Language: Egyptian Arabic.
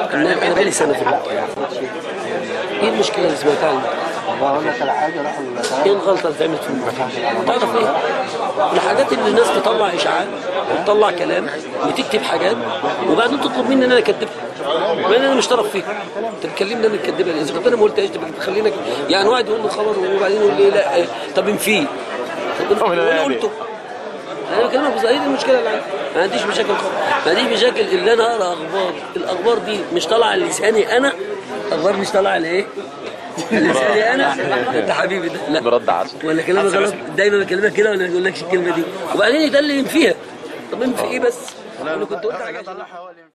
انا أنا بقالي سنه في الوقت ايه المشكله اللي سمعتها عنها؟ اقول لك على حاجه راحوا ايه الغلطه اللي اتعملت في الموضوع؟ تعرف ايه؟ الحاجات اللي الناس تطلع اشاعات وتطلع كلام وتكتب حاجات وبعدين تطلب مني ان انا اكذبها مع ان انا مش طرف فيها انت بتكلمني انا اكذبها ليه؟ اذا كنت انا ما قلتهاش تبقى بتخليني أكذب. يعني واحد يقول لي خبر وبعدين يقول لي لا إيه، طب انفيه طب انا قلته انا بكلمك بس هي دي المشكله اللي عندي ما عنديش مشاكل خالص ما عنديش مشاكل اللي انا اقرا اخبار الاخبار دي مش طالعه لساني انا اخبار مش طالعه لايه؟ لساني انا انت حبيبي ده لا برد عشان ولا كلامي غلط دايما بكلمك كده ولا ما بقولكش الكلمه دي وبعدين يدلل فيها طب انت ايه بس انا كنت قلت حاجه عشان-